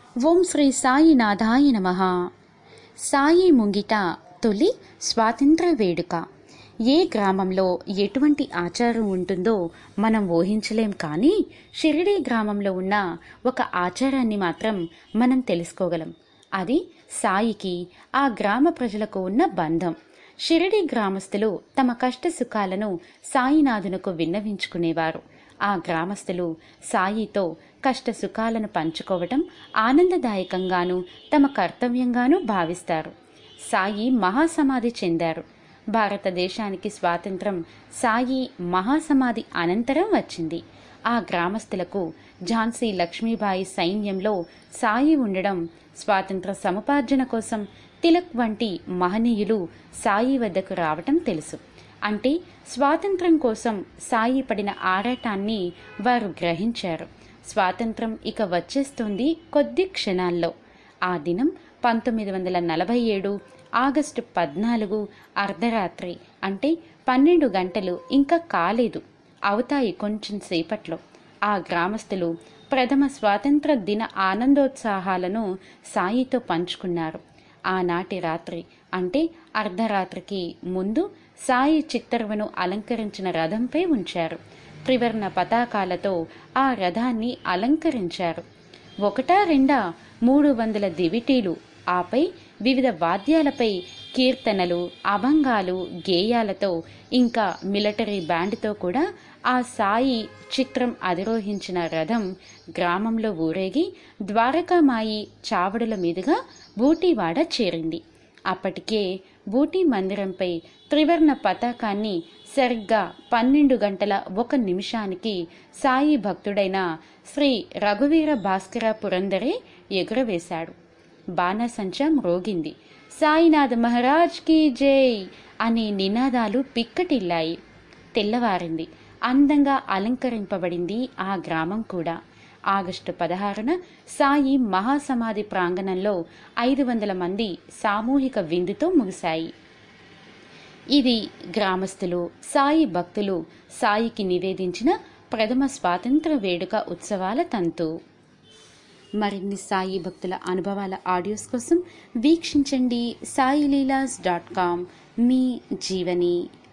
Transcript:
ఓం శ్రీ సాయినాథాయ నమ సాయి ముంగిట తొలి స్వాతంత్ర వేడుక ఏ గ్రామంలో ఎటువంటి ఆచారం ఉంటుందో మనం ఊహించలేం కానీ షిరిడి గ్రామంలో ఉన్న ఒక ఆచారాన్ని మాత్రం మనం తెలుసుకోగలం అది సాయికి ఆ గ్రామ ప్రజలకు ఉన్న బంధం షిరిడి గ్రామస్తులు తమ కష్ట సుఖాలను సాయినాథునకు విన్నవించుకునేవారు ఆ గ్రామస్తులు సాయితో కష్ట సుఖాలను పంచుకోవటం ఆనందదాయకంగాను తమ కర్తవ్యంగాను భావిస్తారు సాయి మహాసమాధి చెందారు భారతదేశానికి స్వాతంత్రం సాయి మహాసమాధి అనంతరం వచ్చింది ఆ గ్రామస్తులకు ఝాన్సీ లక్ష్మీబాయి సైన్యంలో సాయి ఉండడం స్వాతంత్ర సముపార్జన కోసం తిలక్ వంటి మహనీయులు సాయి వద్దకు రావటం తెలుసు అంటే స్వాతంత్రం కోసం సాయి పడిన ఆరాటాన్ని వారు గ్రహించారు స్వాతంత్రం ఇక వచ్చేస్తుంది కొద్ది క్షణాల్లో ఆ దినం పంతొమ్మిది వందల నలభై ఏడు ఆగస్టు పద్నాలుగు అర్ధరాత్రి అంటే పన్నెండు గంటలు ఇంకా కాలేదు అవుతాయి కొంచెం సేపట్లో ఆ గ్రామస్తులు ప్రథమ స్వాతంత్ర దిన ఆనందోత్సాహాలను సాయితో పంచుకున్నారు ఆనాటి రాత్రి అంటే అర్ధరాత్రికి ముందు సాయి చిత్తరువను అలంకరించిన రథంపై ఉంచారు త్రివర్ణ పతాకాలతో ఆ రథాన్ని అలంకరించారు ఒకటా రెండా మూడు వందల దివిటీలు ఆపై వివిధ వాద్యాలపై కీర్తనలు అభంగాలు గేయాలతో ఇంకా మిలిటరీ బ్యాండ్తో కూడా ఆ సాయి చిత్రం అధిరోహించిన రథం గ్రామంలో ఊరేగి ద్వారకామాయి చావడుల మీదుగా బూటీవాడ చేరింది అప్పటికే బూటీ మందిరంపై త్రివర్ణ పతాకాన్ని సరిగ్గా పన్నెండు గంటల ఒక నిమిషానికి సాయి భక్తుడైన శ్రీ రఘువీర భాస్కర పురందరే ఎగురవేశాడు బాణసంచా మ్రోగింది సాయినాథ్ మహారాజ్ కీ జై అనే నినాదాలు పిక్కటిల్లాయి తెల్లవారింది అందంగా అలంకరింపబడింది ఆ గ్రామం కూడా ఆగస్టు పదహారున సాయి మహాసమాధి ప్రాంగణంలో ఐదు వందల మంది సామూహిక విందుతో ముగిశాయి ఇది గ్రామస్తులు సాయి భక్తులు సాయికి నివేదించిన ప్రథమ స్వాతంత్ర వేడుక ఉత్సవాల తంతు మరిన్ని సాయి భక్తుల అనుభవాల ఆడియోస్ కోసం వీక్షించండి సాయిలీలాస్ డాట్ కామ్ మీ జీవని